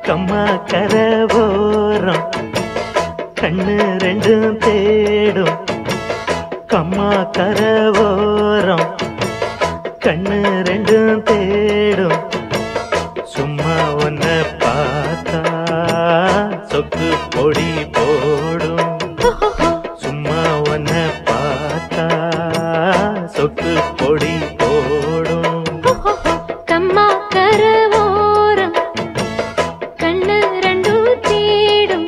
கம்மா கரவோரம் கண்ணு ரெண்டும் தேடும் கம்மா கரவோரம் கண்ணு ரெண்டும் தேடும் சும்மா ஒன்ன பார்த்தா சொக்கு பொடி போடும் சும்மா ஒன்ன பார்த்தா சொக்கு பொடி போடும் கம்மா கரவோரம் கண்ணு ரெண்டும் தேடும்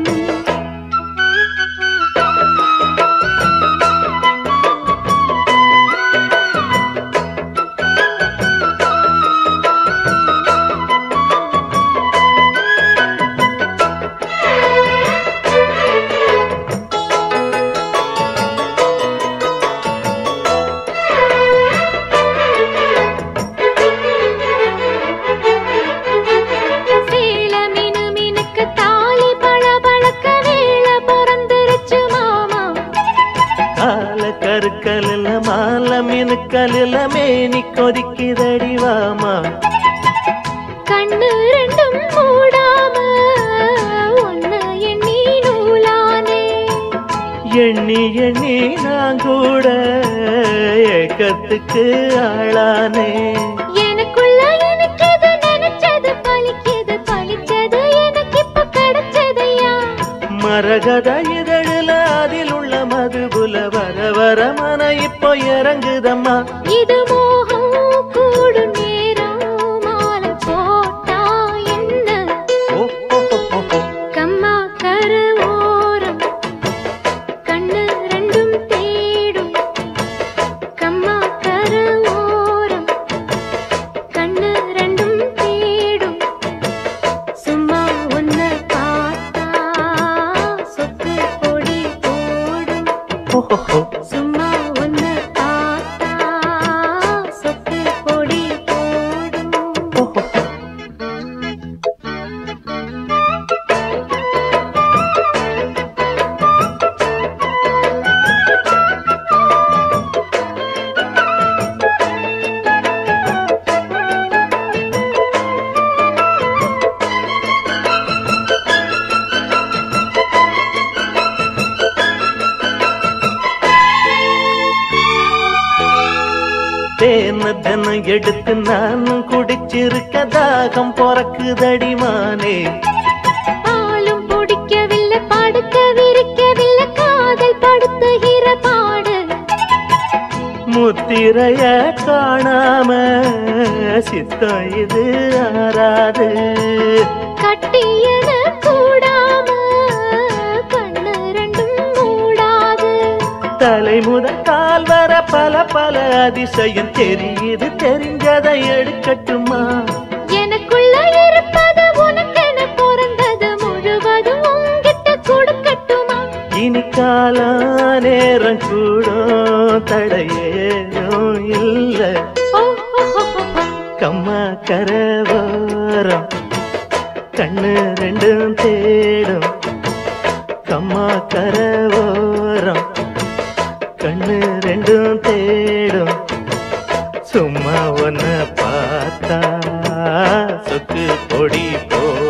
சேல மினு மினுக்கு தாலி பளபளக்க வேள பொறந்துருச்சு மாமா கால கருக்கலில் மால மினுக்கலில் மேனி கொதிக்குதடி வாமா கண்ணு ரெண்டும் மூடாம ஒன்னு எண்ணி நூலானே எண்ணி எண்ணி நான் கூட ஏக்கத்துக்கு ஆளானே எனக்குள்ள எனக்கு எது நினைச்சது பலிக்குது பலிச்சது எனக்கு இப்ப கிடைச்சதையா மரகத இதழில் அதில் உள்ள மதுபுல வர வர மன இப்போ இறங்குதம்மா இது மோகம் கூடும் நேரம் மாலை போட்டா என்ன ஓ, ஓ, ஓ, ஓ, ஓ. கம்மா கருவோரம் கண்ணு ரெண்டும் தேடும் கம்மா கருவோரம் கண்ணு ரெண்டும் தேடும் சும்மா ஒன்ன பார்த்தா சொக்கு பொடி போடும் ஓ, ஓ, ஓ. சும்மா ஒன்ன பார்த்தா சொக்கு பொடி போடும் ஓ, ஓ, ஓ. தேன தினம் எடுத்து நானும் குடிச்சிருக்க தாகம் பொறக்குதடி மானே பாலும் பிடிக்கவில்லை படுக்க விரிக்கவில்லை காதல் படுத்துகிற பாடு முத்திரைய காணாம சித்தம் இது ஆறாது கட்டியன கூடாம கண்ணு ரெண்டும் மூடாது தலை முதல் கால் வர பல பல அதிசயம் தெரியுது தெரிஞ்சதை எடுக்கட்டுமா எனக்குள்ள இருப்பது உனக்கென பிறந்தது முழுவதும் உன்கிட்ட கொடுக்கட்டுமா இனி காலா நேரம் கூடும் தடையேனும் இல்ல ஓ, ஓ, ஓ, ஓ, ஓ. கம்மா கரவோரம் கண்ணு ரெண்டும் தேடும் கம்மா கரவோரம் கண்ணு ரெண்டும் தேடும் சும்மா ஒன்ன பார்த்தா சொக்கு பொடி போ